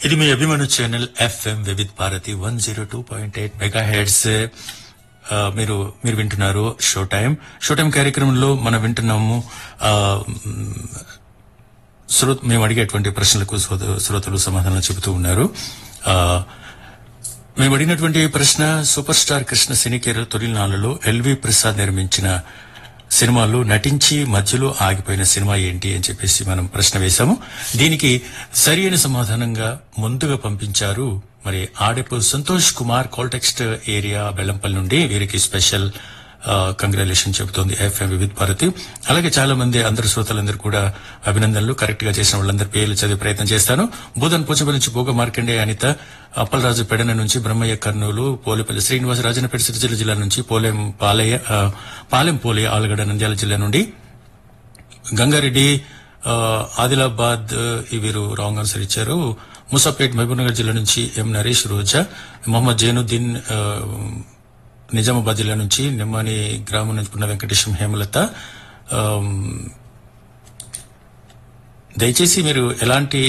ఇది మీ అభిమాన channel FM Vividh Bharati one zero two point eight megahertz మీరు మీరు వింటున్నారు షో టైం షో టైం కార్యక్రమంలో మనం వింటున్నాము ఆ, మ్, శ్రోత మేము అడిగేటువంటి ప్రశ్నలకు శ్రోత- శ్రోతలు సమాధానం చెబుతూ ఉన్నారు ఆ, మేము అడిగినటువంటి ప్రశ్న సూపర్ స్టార్ కృష్ణ సినికేర్ తొలినాళ్లలో ఎల్వి ప్రసాద్ నిర్మించిన సినిమాల్లో నటించి మధ్యలో ఆగిపోయిన సినిమా ఏంటి అని చెప్పేసి మనం ప్రశ్న వేశాము దీనికి సరి అయిన సమాధానంగా ముందుగా పంపించారు మరి ఆడపు సంతోష్ కుమార్ కాల్టెక్స్ట్ ఏరియా బెల్లంపల్లి నుండి వీరికి స్పెషల్ కంగ్రాచులేషన్ చెబుతోంది ఎఫ్ఎం వివిధ్ భారతి అలాగే చాలా మంది అందరు శ్రోతలందరూ కూడా అభినందనలు కరెక్ట్ గా చేసిన వాళ్ళందరి పేర్లు చదివే ప్రయత్నం చేస్తాను బోధన్ పోచంపల్లి నుంచి భోగ మార్కండే అనిత అప్పలరాజు పెడన నుంచి బ్రహ్మయ్య కర్నూలు పోలేపల్లి శ్రీనివాస రాజనపేట సిరిసిల్ల జిల్లా నుంచి పోలెం పాలయ్య ఆ, పాలెం పోలే ఆలగడ్డ నంద్యాల జిల్లా నుండి గంగారెడ్డి ఆ, ఆదిలాబాద్ ఆ, ఈ వీరు రాంగ్ ఆన్సర్ ఇచ్చారు ముసాపేట్ మహబూబ్నగర్ జిల్లా నుంచి ఎం నరేష్ రోజా మొహమ్మద్ జైనుద్దీన్ ఆ, నిజామాబాద్ జిల్లా నుంచి నిమ్మాని గ్రామం నుంచి పున్న వెంకటేశం హేమలత ఆ, దయచేసి మీరు ఎలాంటి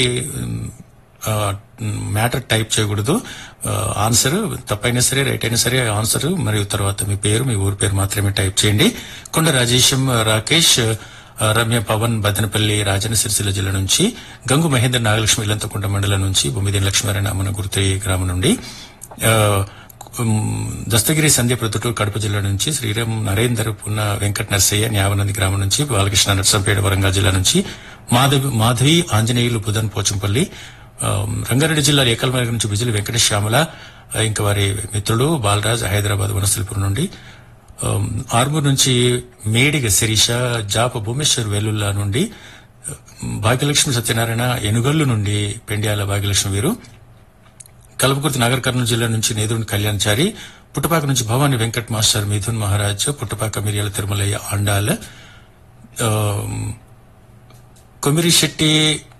మ్యాటర్ టైప్ చేయకూడదు ఆ, ఆన్సర్ తప్పైనా సరే రైట్ అయినా సరే ఆన్సర్ మరియు తర్వాత మీ పేరు మీ ఊరి పేరు మాత్రమే టైప్ చేయండి కొండ రాజేశం రాకేష్ ఆ, రమ్య పవన్ బదనపల్లి రాజన్న సిరిసిల్ల జిల్లా నుంచి గంగు మహేందర్ నాగలక్ష్మి ఇల్లంతకుంట మండలం నుంచి బొమ్మిది లక్ష్మీనారాయణ మన గుర్తి గ్రామం నుండి ఆ, ఉమ్, దస్తగిరి సంధ్య ప్రొద్దుటూరు కడప జిల్లా నుంచి శ్రీరామ్ నరేందర్ పున్న వెంకట నర్సయ్య న్యావనంది గ్రామం నుంచి బాలకృష్ణ నర్సంపేట వరంగల్ జిల్లా నుంచి మాధవి మాధవి ఆంజనేయులు బుధన్ పోచంపల్లి ఆ, రంగారెడ్డి జిల్లా ఏకల్మర్గ నుంచి బిజులు వెంకటేష్ శ్యామల ఆ, ఇంకా వారి మిత్రుడు బాలరాజ్ హైదరాబాద్ వనస్థలిపురం నుండి ఆ, ఆర్మూర్ నుంచి మేడిగ శిరీష జాప భూమేశ్వర్ వెల్లుల్లా నుండి ఆ, భాగ్యలక్ష్మి సత్యనారాయణ ఎనుగల్లు నుండి పెండ్యాల భాగ్యలక్ష్మి వీరు కల్వకుర్తి నాగర్ కర్నూలు జిల్లా నుంచి నేదురుని కళ్యాణ్చారి పుట్టపాక నుంచి భవాని వెంకట్ మాస్టర్ మిథున్ మహారాజ్ పుట్టపాక మిరియాల తిరుమలయ్య ఆండాల్ ఆ, కొమిరిశెట్టి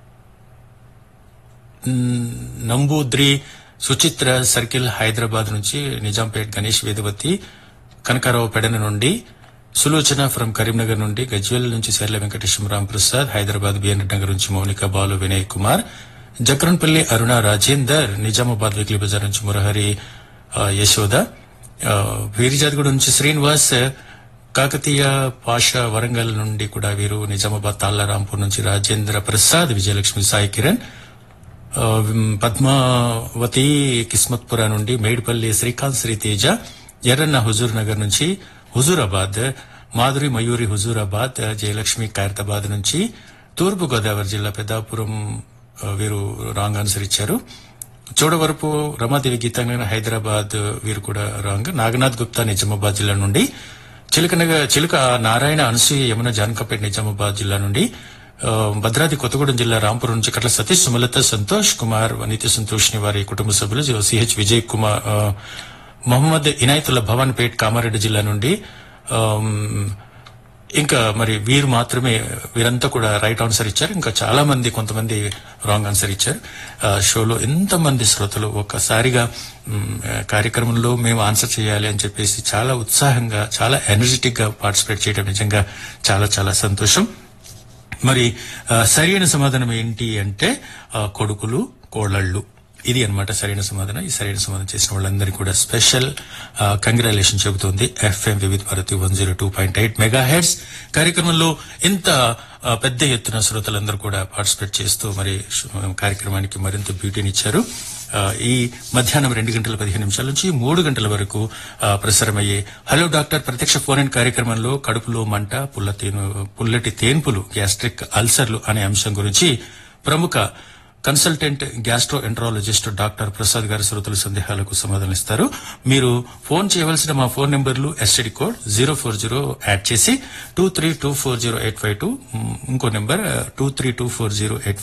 మ్, నంబూద్రి సుచిత్ర సర్కిల్ హైదరాబాద్ నుంచి నిజాంపేట్ గణేష్ వేదవతి కనకారావు పెడన నుండి సులోచన ఫ్రం కరీంనగర్ నుండి గజ్వేల్ నుంచి శర్ల వెంకటేశ్వర రామ్ ప్రసాద్ హైదరాబాద్ బిఎన్ నగర్ నుంచి మౌనిక బాలు వినయ్ కుమార్ జక్రన్పల్లి అరుణ రాజేందర్ నిజామాబాద్ వీక్లీ బజార్ నుంచి మురహరి ఆ, యశోద ఆ, వీరిజాదిగూడ నుంచి శ్రీనివాస్ కాకతీయ పాష వరంగల్ నుండి కూడా వీరు నిజామాబాద్ తాళ్లారాంపూర్ నుంచి రాజేంద్ర ప్రసాద్ విజయలక్ష్మి సాయి కిరణ్ ఆ, పద్మావతి కిస్మత్పుర నుండి మేడిపల్లి శ్రీకాంత్ శ్రీతేజ ఎర్రన్న హుజూర్ నగర్ నుంచి హుజూరాబాద్ మాధురి మయూరి హుజూరాబాద్ జయలక్ష్మి ఖైరతాబాద్ నుంచి తూర్పు గోదావరి జిల్లా పెద్దాపురం ఆ, వీరు రాంగ్ ఆన్సర్ ఇచ్చారు చోడవరపు రమాదేవి గీతాంగన హైదరాబాద్ వీరు కూడా రాంగ్ నాగనాథ్ గుప్తా నిజామాబాద్ జిల్లా నుండి చిలుకనగ చిలుక నారాయణ అనసూయ యమున జానకపేట నిజామాబాద్ జిల్లా నుండి ఆ, భద్రాద్రి కొత్తగూడెం జిల్లా రాంపురం నుంచి కట్ల సతీష్ సుమలత సంతోష్ కుమార్ నిత్య సంతోష్ ని వారి కుటుంబ సభ్యులు సిహెచ్ విజయ్ కుమార్ ఆ, మొహమ్మద్ ఇనాయతుల్లా భవాన్ పేట్ కామారెడ్డి జిల్లా నుండి ఆమ్, ఇంకా మరి వీరు మాత్రమే వీరంతా కూడా రైట్ ఆన్సర్ ఇచ్చారు ఇంకా చాలా మంది కొంతమంది రాంగ్ ఆన్సర్ ఇచ్చారు ఆ, షోలో ఎంతమంది శ్రోతలు ఒక్కసారిగా మ్, కార్యక్రమంలో మేము ఆన్సర్ చేయాలి అని చెప్పేసి చాలా ఉత్సాహంగా చాలా ఎనర్జెటిక్ గా పార్టిసిపేట్ చేయడం నిజంగా చాలా చాలా సంతోషం మరి ఆ, సరైన సమాధానం ఏంటి అంటే ఆ, కొడుకులు కోళ్ళళ్ళు ఇది అన్నమాట సరైన సమాధానం ఈ సరైన సమాధానం చేసిన వాళ్ళందరికీ కూడా స్పెషల్ కంగ్రాచులేషన్ చెబుతోంది FM Vividh Bharati one zero two point eight megahertz కార్యక్రమంలో ఇంత ఆ, పెద్ద ఎత్తున శ్రోతలందరూ కూడా పార్టిసిపేట్ చేస్తూ మరి ష్- కార్యక్రమానికి మరింత బ్యూటీనిచ్చారు ఆ, ఈ మధ్యాహ్నం రెండు గంటల పదిహేను నిమిషాల నుంచి మూడు గంటల వరకు ఆ, ప్రసారమయ్యే హలో డాక్టర్ ప్రత్యక్ష ఫోన్ ఇన్ కార్యక్రమంలో కడుపులో మంట పుల్ల తేను పుల్లటి తేన్పులు గ్యాస్ట్రిక్ అల్సర్లు అనే అంశం గురించి ప్రముఖ consultant gastroenterologist doctor Prasad గారి శ్రోతల సందేహాలకు సమాధానిస్తారు మీరు ఫోన్ చేయవలసిన మా ఫోన్ నెంబర్లు STD code zero four zero add చేసి two three two four zero eight five two ఇంకో number two three two four zero eight